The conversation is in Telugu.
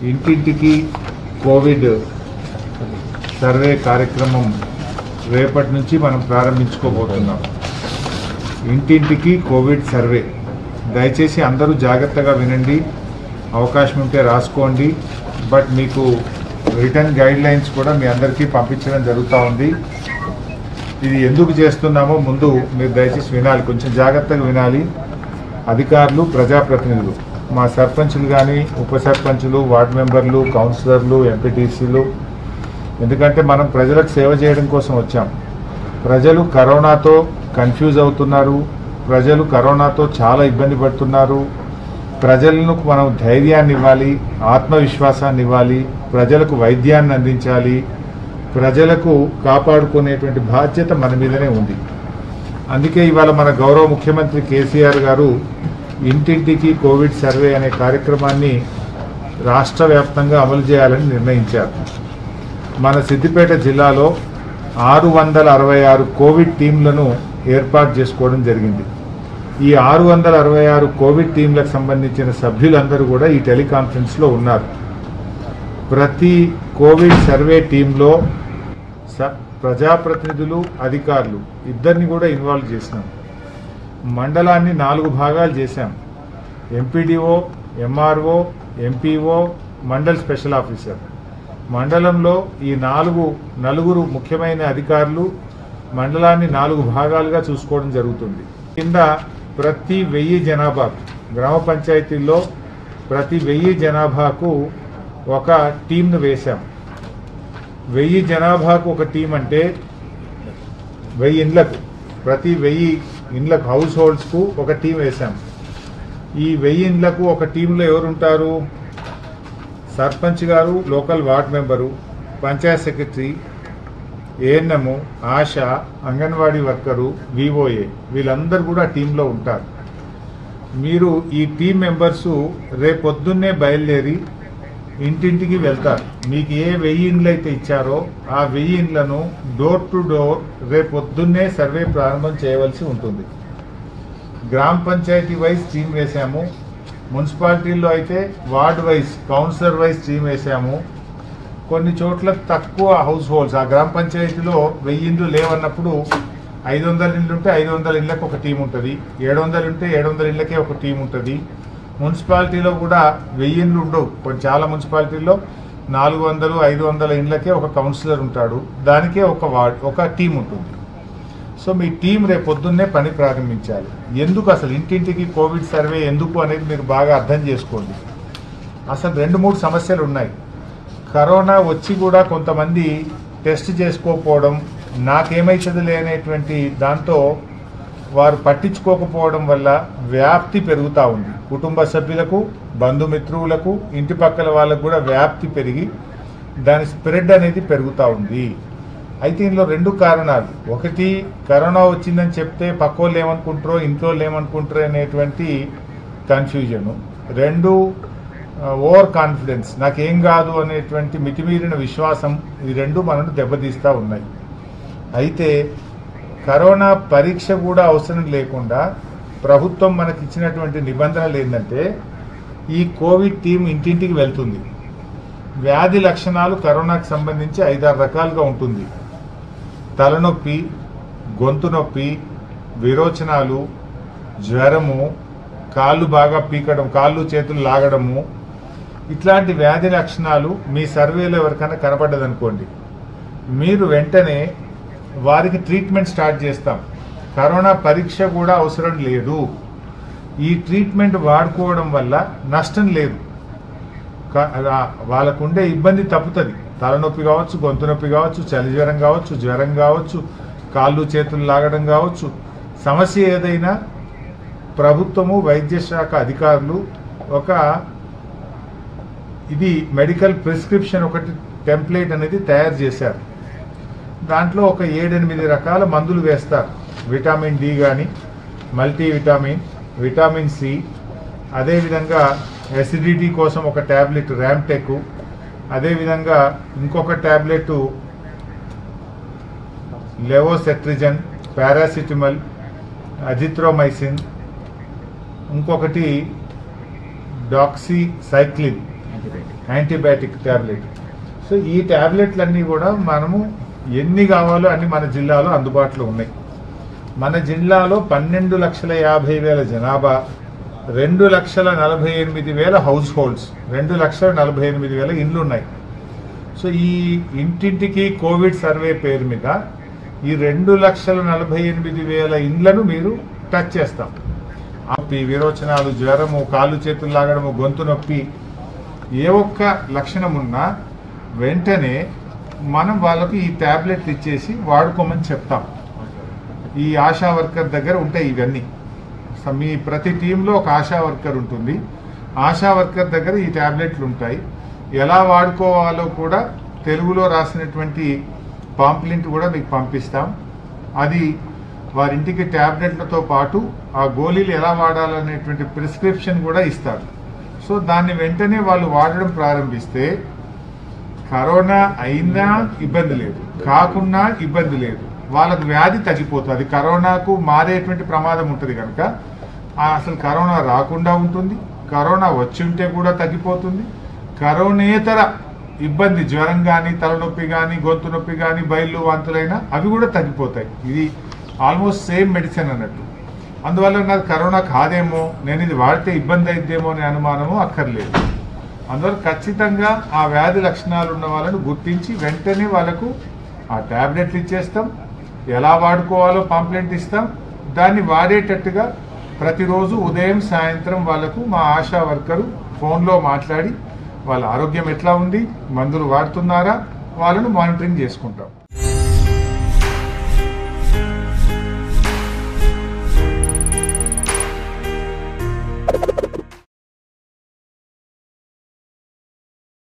ఇంటింటికి కోవిడ్ సర్వే కార్యక్రమం రేపటి నుంచి మనం ప్రారంభించుకోబోతున్నాం ఇంటింటికి కోవిడ్ సర్వే దయచేసి అందరూ జాగ్రత్తగా వినండి అవకాశం ఉంటే రాసుకోండి బట్ మీకు రిటర్న్ గైడ్ లైన్స్ కూడా మీ అందరికీ పంపించడం జరుగుతూ ఉంది ఇది ఎందుకు చేస్తున్నామో ముందు మీరు దయచేసి వినాలి కొంచెం జాగ్రత్తగా వినాలి అధికారులు ప్రజాప్రతినిధులు మా సర్పంచులు కానీ ఉప సర్పంచులు వార్డు మెంబర్లు కౌన్సిలర్లు ఎంపీటీసీలు ఎందుకంటే మనం ప్రజలకు సేవ చేయడం కోసం వచ్చాం ప్రజలు కరోనాతో కన్ఫ్యూజ్ అవుతున్నారు ప్రజలు కరోనాతో చాలా ఇబ్బంది పడుతున్నారు ప్రజలను మనం ధైర్యాన్ని ఇవ్వాలి ఆత్మవిశ్వాసాన్ని ఇవ్వాలి ప్రజలకు వైద్యాన్ని అందించాలి ప్రజలకు కాపాడుకునేటువంటి బాధ్యత మన మీదనే ఉంది అందుకే ఇవాళ మన గౌరవ ముఖ్యమంత్రి కేసీఆర్ గారు ఇంటింటికి కోవిడ్ సర్వే అనే కార్యక్రమాన్ని రాష్ట్ర వ్యాప్తంగా అమలు చేయాలని నిర్ణయించారు మన సిద్దిపేట జిల్లాలో ఆరు వందల అరవై ఆరు కోవిడ్ టీంలను ఏర్పాటు చేసుకోవడం జరిగింది ఈ ఆరు వందల అరవై ఆరు కోవిడ్ టీంలకు సంబంధించిన సభ్యులందరూ కూడా ఈ టెలికాన్ఫరెన్స్లో ఉన్నారు ప్రతి కోవిడ్ సర్వే టీంలో స ప్రజాప్రతినిధులు అధికారులు ఇద్దరిని కూడా ఇన్వాల్వ్ చేసినాం మండలాన్ని నాలుగు భాగాలు చేశాం MPDO MRO MPO mandal special officer మండలంలో ఈ నాలుగు నలుగురు ముఖ్యమైన అధికారులు మండలాన్ని నాలుగు భాగాలుగా చూసుకోవడం జరుగుతుంది కింద ప్రతి వెయ్యి జనాభాకు గ్రామ పంచాయతీల్లో ప్రతి వెయ్యి జనాభాకు ఒక టీంను వేశాం వెయ్యి జనాభాకు ఒక టీం అంటే వెయ్యి ఇండ్లకు ప్రతి వెయ్యి ఇండ్లకు హౌస్ హోల్డ్స్కు ఒక టీం వేశాం ఈ వెయ్యి ఇండ్లకు ఒక టీంలో ఎవరుంటారు సర్పంచ్ గారు local ward member panchayat secretary ANM ASHA anganwadi worker VOA వీళ్ళందరూ కూడా టీంలో ఉంటారు మీరు ఈ టీం మెంబర్స్ రేపొద్దున్నే బయలుదేరి ఇంటింటికి వెళ్తారు మీకు ఏ వెయ్యి ఇండ్లు అయితే ఇచ్చారో ఆ వెయ్యి ఇండ్లను డోర్ టు డోర్ రేపొద్దున్నే సర్వే ప్రారంభం చేయవలసి ఉంటుంది గ్రామ పంచాయతీ వైజ్ టీం వేసాము మున్సిపాలిటీల్లో అయితే ward wise councillor wise team వేసాము కొన్ని చోట్ల తక్కువ హౌస్ హోల్డ్స్ ఆ గ్రామ పంచాయతీలో వెయ్యి ఇండ్లు లేవన్నప్పుడు ఐదు వందల ఇండ్లు ఉంటే ఐదు వందల ఇళ్ళకి ఒక టీం ఉంటుంది ఏడు వందలు ఉంటే ఏడు వందల ఇళ్ళకే ఒక టీం ఉంటుంది మున్సిపాలిటీలో కూడా వెయ్యి ఇండ్లు ఉండవు కొన్ని చాలా మున్సిపాలిటీల్లో నాలుగు వందలు ఐదు వందల ఇండ్లకే ఒక కౌన్సిలర్ ఉంటాడు దానికే ఒక వార్డ్ ఒక టీం ఉంటుంది సో మీ టీం రేపు పొద్దున్నే పని ప్రారంభించాలి ఎందుకు అసలు ఇంటింటికి కోవిడ్ సర్వే ఎందుకు అనేది మీరు బాగా అర్థం చేసుకోండి అసలు రెండు మూడు సమస్యలు ఉన్నాయి కరోనా వచ్చి కూడా కొంతమంది టెస్ట్ చేసుకోకపోవడం నాకేమైతుందిలే అనేటువంటి దాంతో వారు పట్టించుకోకపోవడం వల్ల వ్యాప్తి పెరుగుతూ ఉంది కుటుంబ సభ్యులకు బంధుమిత్రువులకు ఇంటి పక్కల వాళ్ళకు కూడా వ్యాప్తి పెరిగి దాని స్ప్రెడ్ అనేది పెరుగుతూ ఉంది అయితే ఇందులో రెండు కారణాలు ఒకటి కరోనా వచ్చిందని చెప్తే పక్కోళ్ళు ఏమనుకుంటారో ఇంట్లో ఏమనుకుంటారో అనేటువంటి కన్ఫ్యూజను రెండు ఓవర్ కాన్ఫిడెన్స్ నాకేం కాదు అనేటువంటి మితిమీరిన విశ్వాసం ఈ రెండు మనను దెబ్బతీస్తూ ఉన్నాయి అయితే కరోనా పరీక్ష కూడా అవసరం లేకుండా ప్రభుత్వం మనకి ఇచ్చినటువంటి నిబంధనలు ఏంటంటే ఈ కోవిడ్ టీం ఇంటింటికి వెళ్తుంది వ్యాధి లక్షణాలు కరోనాకు సంబంధించి ఐదారు రకాలుగా ఉంటుంది తలనొప్పి గొంతు నొప్పి విరోచనాలు జ్వరము కాళ్ళు బాగా పీకడం కాళ్ళు చేతులు లాగడము ఇట్లాంటి వ్యాధి లక్షణాలు మీ సర్వేలో ఎవరికైనా కనపడ్డదనుకోండి మీరు వెంటనే వారికి ట్రీట్మెంట్ స్టార్ట్ చేస్తాం కరోనా పరీక్ష కూడా అవసరం లేదు ఈ ట్రీట్మెంట్ వాడుకోవడం వల్ల నష్టం లేదు క- ఆ- వాళ్ళకుండే ఇబ్బంది తప్పుతుంది తలనొప్పి కావచ్చు గొంతు నొప్పి కావచ్చు చలి జ్వరం కావచ్చు జ్వరం కావచ్చు కాళ్ళు చేతులు లాగడం కావచ్చు సమస్య ఏదైనా ప్రభుత్వము వైద్య శాఖ అధికారులు ఒక ఇది మెడికల్ ప్రిస్క్రిప్షన్ ఒకటి టెంప్లేట్ అనేది తయారు చేశారు దాంట్లో ఒక ఏడెనిమిది రకాల మందులు వేస్తారు విటమిన్ డి కానీ మల్టీ విటమిన్ విటమిన్ సి అదేవిధంగా ఎసిడిటీ కోసం ఒక ట్యాబ్లెట్ ర్యామ్టెక్ అదేవిధంగా ఇంకొక ట్యాబ్లెట్ లెవోసెట్రిజన్ పారాసిటమల్ అజిత్రోమైసిన్ ఇంకొకటి doxycycline antibiotic tablet so ఈ ట్యాబ్లెట్లన్నీ కూడా మనము ఎన్ని కావాలో అన్ని మన జిల్లాలో అందుబాటులో ఉన్నాయి మన జిల్లాలో పన్నెండు లక్షల యాభై వేల జనాభా రెండు లక్షల నలభై ఎనిమిది వేల హౌస్ హోల్డ్స్ రెండు లక్షల నలభై ఎనిమిది వేల ఇండ్లు ఉన్నాయి సో ఈ ఇంటింటికి కోవిడ్ సర్వే పేరు మీద ఈ రెండు లక్షల నలభై ఎనిమిది వేల ఇండ్లను మీరు టచ్ చేస్తాం నొప్పి విరోచనాలు జ్వరము కాళ్ళు చేతులు లాగడము గొంతు నొప్పి ఏ ఒక్క లక్షణం ఉన్నా వెంటనే మనం వాళ్ళకి ఈ ట్యాబ్లెట్లు ఇచ్చేసి వాడుకోమని చెప్తాం ఈ ఆశా వర్కర్ దగ్గర ఉంటాయి ఇవన్నీ స- మీ ప్రతి టీంలో ఒక ఆశా వర్కర్ ఉంటుంది ఆశా వర్కర్ దగ్గర ఈ ట్యాబ్లెట్లు ఉంటాయి ఎలా వాడుకోవాలో కూడా తెలుగులో రాసినటువంటి పాంప్లెంట్ కూడా మీకు పంపిస్తాం అది వారింటికి ట్యాబ్లెట్లతో పాటు ఆ గోళీలు ఎలా వాడాలనేటువంటి ప్రిస్క్రిప్షన్ కూడా ఇస్తారు సో దాన్ని వెంటనే వాళ్ళు వాడడం ప్రారంభిస్తే కరోనా అయినా ఇబ్బంది లేదు కాకున్నా ఇబ్బంది లేదు వాళ్ళకు వ్యాధి తగ్గిపోతుంది కరోనాకు మారేటువంటి ప్రమాదం ఉంటుంది కనుక ఆ అసలు కరోనా రాకుండా ఉంటుంది కరోనా వచ్చి ఉంటే కూడా తగ్గిపోతుంది కరోనేతర ఇబ్బంది జ్వరం కానీ తలనొప్పి కానీ గొంతు నొప్పి కానీ బయళ్ళు వాంతులైనా అవి కూడా తగ్గిపోతాయి ఇది ఆల్మోస్ట్ సేమ్ మెడిసిన్ అన్నట్టు అందువల్ల నాకు కరోనా కాదేమో నేను ఇది వాడితే ఇబ్బంది అయిద్దేమో అనే అనుమానము అక్కర్లేదు అందువల్ల ఖచ్చితంగా ఆ వ్యాధి లక్షణాలు ఉన్న వాళ్ళను గుర్తించి వెంటనే వాళ్ళకు ఆ ట్యాబ్లెట్లు ఇచ్చేస్తాం ఎలా వాడుకోవాలో పాంప్లెంట్ ఇస్తాం దాన్ని వాడేటట్టుగా ప్రతిరోజు ఉదయం సాయంత్రం వాళ్ళకు మా ఆశా వర్కరు ఫోన్లో మాట్లాడి వాళ్ళ ఆరోగ్యం ఎట్లా ఉంది మందులు వాడుతున్నారా వాళ్ళను మానిటరింగ్ చేసుకుంటాం